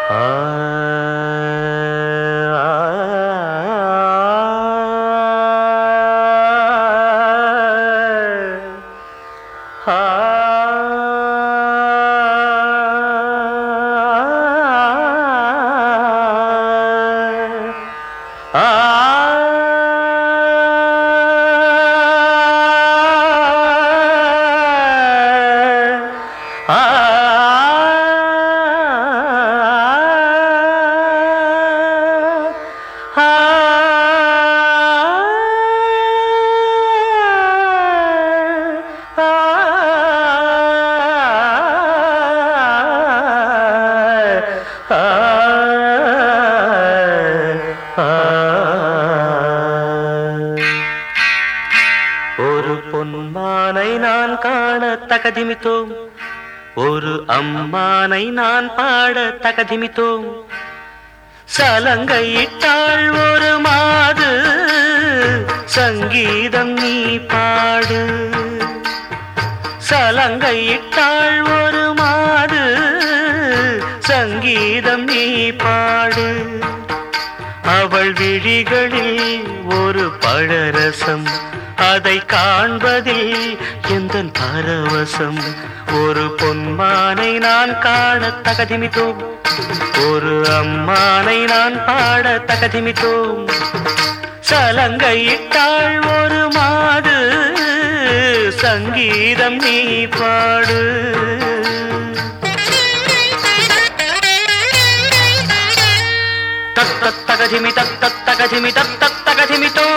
ஒரு பொன்மானை நான் காண தகதிமித்தோம் ஒரு அம்மானை நான் பாட தகதிமித்தோம் சலங்கையிட்டாள் ஒரு மாது சங்கீதம் நீ பாடு சலங்கையிட்டாள் ஒரு மாது சங்கீதம் நீ பாடு அவள் விழிகளில் ஒரு பழரசம் அதை காண்பதில் எந்த பரவசம் ஒரு பொன்மானை நான் காண தகதிமித்தோம் ஒரு அம்மானை நான் பாட தகதிமித்தோம் சலங்கையிட்டாள் ஒரு மாது சங்கீதம் நீ பாடு தத்தத்தகதிமி தத்தத்தகதிமி தத்தத்தகதிமித்தோ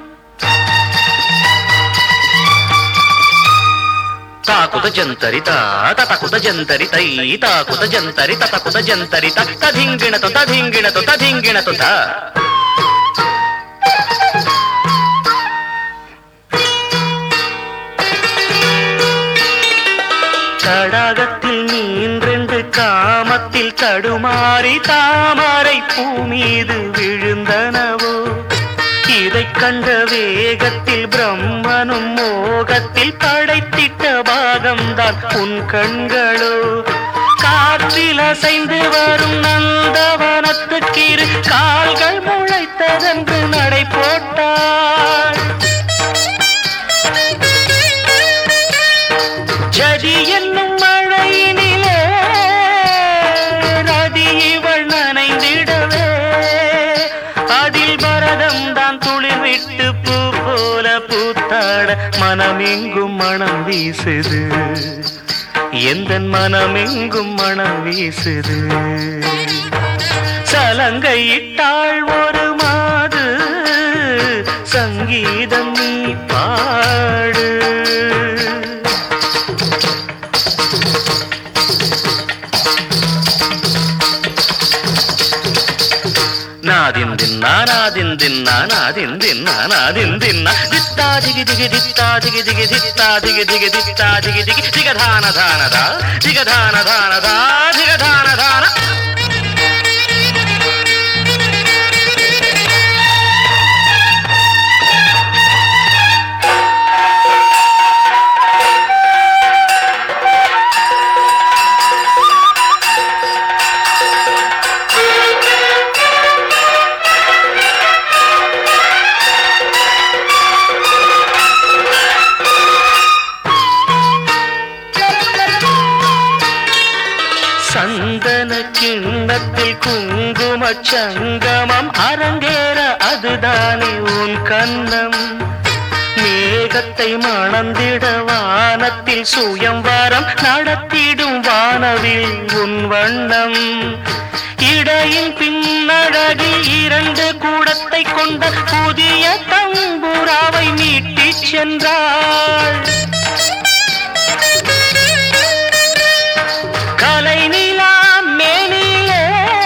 తాకుత జంతరి తతకుత జంతరి తై తాకుత జంతరి తతకుత జంతరి తధింగిణతో తధింగిణతో తధింగిణతో త தடாகத்தில் நீன்றென்று காமத்தில் தடுமாறி தாமரை பூ மீது விழுந்தனவோ இதைக் கண்ட வேகத்தில் பிரம்மனும் மோகத்தில் படைத்திட்ட பாகம்தான் உன் கண்களோ காற்றில் அசைந்து வரும் நந்தவனத்துக்கிரு கால்கள் முளைத்ததென்று நடை போட்டாள் ஜதி என்னும் மழையினிலே ரதி இவள் நனைந்திடவே அதில் பரதம் தான் துளிர் விட்டு பூ போல பூத்தாட மனமெங்கும் மனம் வீசுது எந்த மனமெங்கும் மனம் வீசுது சலங்கையிட்டாள் ஒரு மாது சங்கீதம் நீ பாடு నాదిందిన్నా నాదిందిన్నా నాదిందిన్నా నాదిందిన్నా దిత్తా దిగి దిగి దిత్తా దిగి దిగి దిత్తా దిగి దిగి దిత్తా దిగి దిగి దిగధాన ధానదా దిగధాన ధానదా దిగధాన ధాన சந்தன கிண்ணத்தில் குங்கும சங்கமம் அரங்கேற அதுதானே உன் கண்ணம் மேகத்தை மணந்திட வானத்தில் சுயம்வரம் நடத்திடும் வானவில் உன் வண்ணம் இடையின் பின்னழகில் இரண்டு கூடத்தை கொண்ட புதிய தம்புராவை மீட்டிச் சென்றாள் கலை நிலா மேனிலே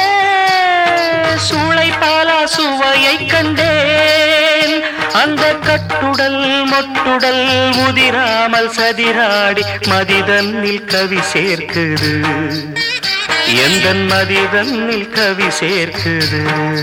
சூளை பாலா சுவையை கண்டேன் அந்த கட்டுடல் மொட்டுடல் முதிராமல் சதிராடி மதிதன்னில் கவி சேர்க்குது எந்த மதிதன்னில் கவி சேர்க்குது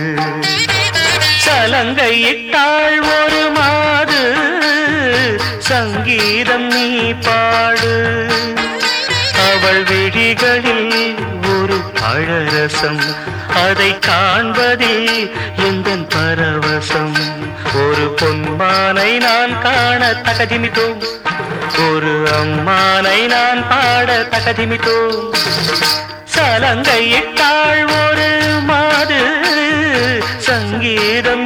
சலங்கையிட்டாள் ஒரு மாது சங்கீதம் நீ பாடு அவள் விழிகளில் ஒரு பழரசம் அதை காண்பதில் எந்த பரவசம் ஒரு பொன்மானை நான் காண தகதிமித்தோம் ஒரு அம்மானை நான் பாட தகதிமித்தோம் சலங்கையிட்டாள் ஒரு மாது சங்கீதம்